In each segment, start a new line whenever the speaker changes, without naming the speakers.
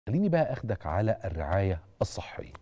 خليني بقى اخدك على الرعايه الصحيه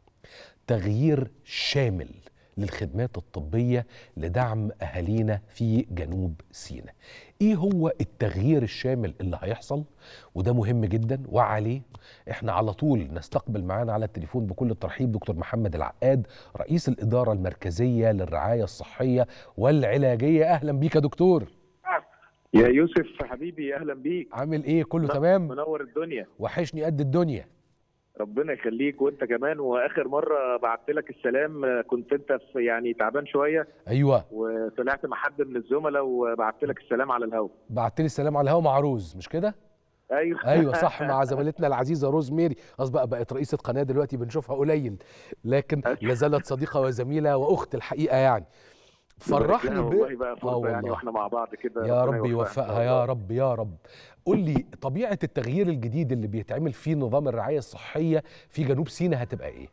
تغيير شامل للخدمات الطبيه لدعم اهالينا في جنوب سيناء ايه هو التغيير الشامل اللي هيحصل وده مهم جدا وعليه احنا على طول نستقبل معانا على التليفون بكل الترحيب دكتور محمد العقاد رئيس الاداره المركزيه للرعايه الصحيه والعلاجيه اهلا بيك يا دكتور
يا يوسف حبيبي اهلا بيك
عامل ايه كله تمام
منور الدنيا
وحشني قد الدنيا
ربنا يخليك وانت كمان واخر مره بعت لك السلام كنت انت في يعني تعبان شويه
ايوه
وطلعت مع حد من الزملاء وبعت لك السلام على الهواء
بعت لي السلام على الهوا مع روز مش كده
ايوه
ايوه صح مع زميلتنا العزيزه روز ميري خلاص بقى بقت رئيسه قناه دلوقتي بنشوفها قليل لكن لا زالت صديقه وزميله واخت الحقيقه يعني فرحني ب...
والله بقى فرصه
والله.
يعني واحنا مع بعض كده
يا
ربنا
رب يوفقها يا رب يا رب قول لي طبيعه التغيير الجديد اللي بيتعمل فيه نظام الرعايه الصحيه في جنوب سيناء هتبقى ايه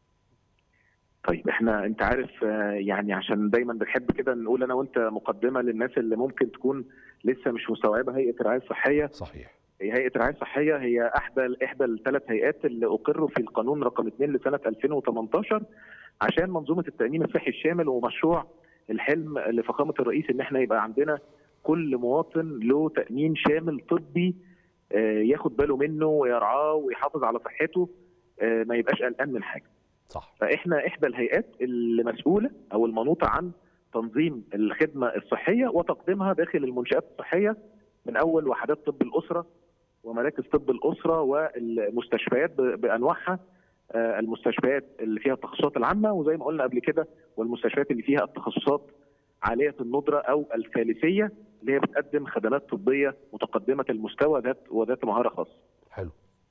طيب احنا انت عارف آه، يعني عشان دايما بنحب كده نقول انا وانت مقدمه للناس اللي ممكن تكون لسه مش مستوعبه هيئه الرعايه الصحيه
صحيح
هيئه الرعايه الصحيه هي احدى احدى الثلاث هيئات اللي اقروا في القانون رقم 2 لسنه 2018 عشان منظومه التامين الصحي الشامل ومشروع الحلم لفخامه الرئيس ان احنا يبقى عندنا كل مواطن له تامين شامل طبي آه، ياخد باله منه ويرعاه ويحافظ على صحته آه، ما يبقاش قلقان من حاجه
صح
فاحنا احدى الهيئات اللي مسؤوله او المنوطه عن تنظيم الخدمه الصحيه وتقديمها داخل المنشات الصحيه من اول وحدات طب الاسره ومراكز طب الاسره والمستشفيات ب- بانواعها آه، المستشفيات اللي فيها التخصصات العامه وزي ما قلنا قبل كده والمستشفيات اللي فيها التخصصات عاليه الندره او الثالثيه اللي هي بتقدم خدمات طبيه متقدمه المستوى ذات وذات مهاره خاصه.
حلو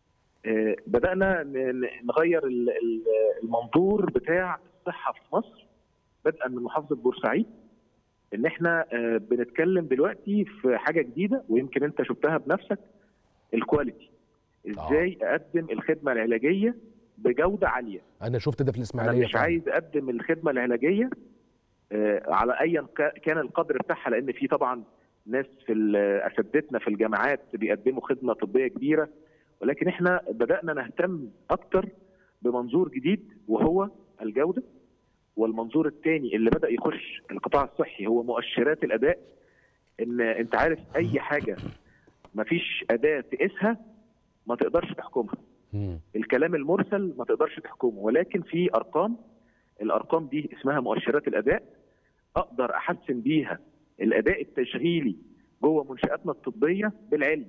آه، بدانا ن- ن- نغير ال- ال- المنظور بتاع الصحه في مصر بدءا من محافظه بورسعيد ان احنا آه، بنتكلم دلوقتي في حاجه جديده ويمكن انت شفتها بنفسك الكواليتي ازاي اقدم الخدمه العلاجيه بجوده عاليه
انا شفت ده في
انا
الاسماعيليه
مش
فعلا.
عايز اقدم الخدمه العلاجيه آه، على ايا كا- كان القدر بتاعها لان في طبعا ناس في ال- اساتذتنا في الجامعات بيقدموا خدمه طبيه كبيره ولكن احنا بدانا نهتم اكتر بمنظور جديد وهو الجوده والمنظور الثاني اللي بدا يخش القطاع الصحي هو مؤشرات الاداء ان انت عارف اي حاجه مفيش اداه تقيسها ما تقدرش تحكمها
مم.
الكلام المرسل ما تقدرش تحكمه ولكن في ارقام الارقام دي اسمها مؤشرات الاداء اقدر احسن بيها الاداء التشغيلي جوه منشاتنا الطبيه بالعلم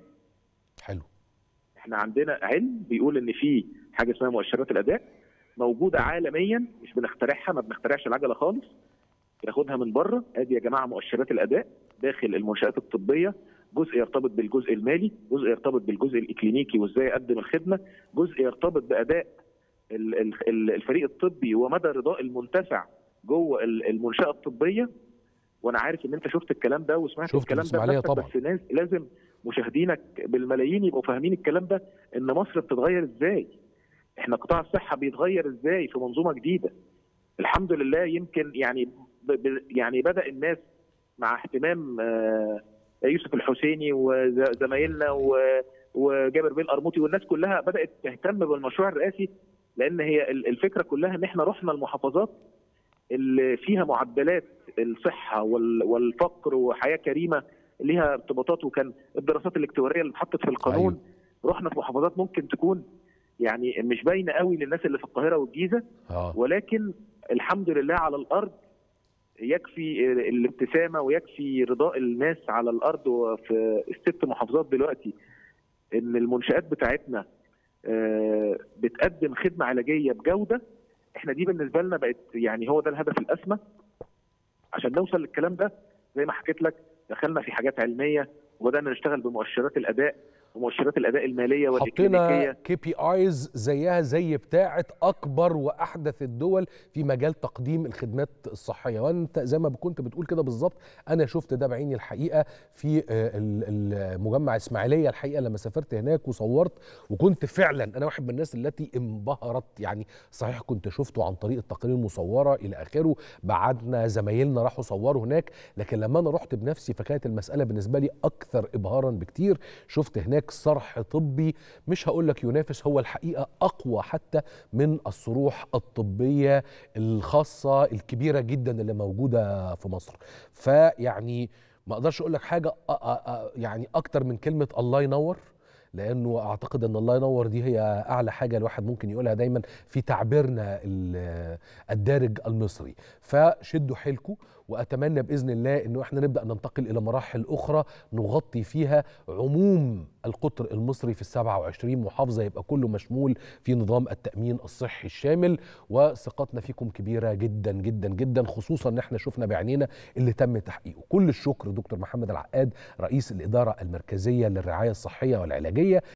حلو
احنا عندنا علم بيقول ان في حاجه اسمها مؤشرات الاداء موجوده عالميا مش بنخترعها ما بنخترعش العجله خالص بناخدها من بره ادي يا جماعه مؤشرات الاداء داخل المنشات الطبيه جزء يرتبط بالجزء المالي جزء يرتبط بالجزء الاكلينيكي وازاي اقدم الخدمه جزء يرتبط باداء ال- ال- ال- الفريق الطبي ومدى رضاء المنتفع جوه ال- المنشاه الطبيه وانا عارف ان انت شفت الكلام ده وسمعت
شفته في
الكلام ده
الإسماعيلية
بنفسك،
طبعا.
بس ناس لازم مشاهدينك بالملايين يبقوا فاهمين الكلام ده ان مصر بتتغير ازاي احنا قطاع الصحه بيتغير ازاي في منظومه جديده الحمد لله يمكن يعني ب ب يعني بدا الناس مع اهتمام آه، يوسف الحسيني وزمايلنا و- وجابر بيه القرموطي والناس كلها بدات تهتم بالمشروع الرئاسي لان هي ال- الفكره كلها ان احنا رحنا المحافظات اللي فيها معدلات الصحه وال- والفقر وحياه كريمه ليها ارتباطات وكان الدراسات الاكتواريه اللي اتحطت في القانون
أيوة.
رحنا في محافظات ممكن تكون يعني مش باينه قوي للناس اللي في القاهره والجيزه
اه
ولكن الحمد لله على الارض يكفي الابتسامه ويكفي رضاء الناس على الارض وفي الست محافظات دلوقتي ان المنشات بتاعتنا آه، بتقدم خدمه علاجيه بجوده احنا دي بالنسبه لنا بقت يعني هو ده الهدف الاسمى عشان نوصل للكلام ده زي ما حكيت لك دخلنا في حاجات علميه وبدانا نشتغل بمؤشرات الاداء ومؤشرات الاداء الماليه
حطينا
والاكلينيكيه
كي بي ايز زيها زي بتاعه اكبر واحدث الدول في مجال تقديم الخدمات الصحيه وانت زي ما كنت بتقول كده بالظبط انا شفت ده بعيني الحقيقه في آه، ال- المجمع اسماعيليه الحقيقه لما سافرت هناك وصورت وكنت فعلا انا واحد من الناس التي انبهرت يعني صحيح كنت شفته عن طريق التقارير المصوره الى اخره بعدنا زمايلنا راحوا صوروا هناك لكن لما انا رحت بنفسي فكانت المساله بالنسبه لي اكثر ابهارا بكتير شفت هناك هناك صرح طبي مش هقول لك ينافس هو الحقيقه اقوى حتى من الصروح الطبيه الخاصه الكبيره جدا اللي موجوده في مصر فيعني ما اقدرش اقول لك حاجه أ- أ- أ- يعني اكتر من كلمه الله ينور لانه اعتقد ان الله ينور دي هي اعلى حاجه الواحد ممكن يقولها دايما في تعبيرنا ال- الدارج المصري فشدوا حيلكم واتمنى باذن الله انه احنا نبدا ننتقل الى مراحل اخرى نغطي فيها عموم القطر المصري في ال 27 محافظه يبقى كله مشمول في نظام التامين الصحي الشامل وثقتنا فيكم كبيره جدا جدا جدا خصوصا ان احنا شفنا بعينينا اللي تم تحقيقه كل الشكر دكتور محمد العقاد رئيس الاداره المركزيه للرعايه الصحيه والعلاجيه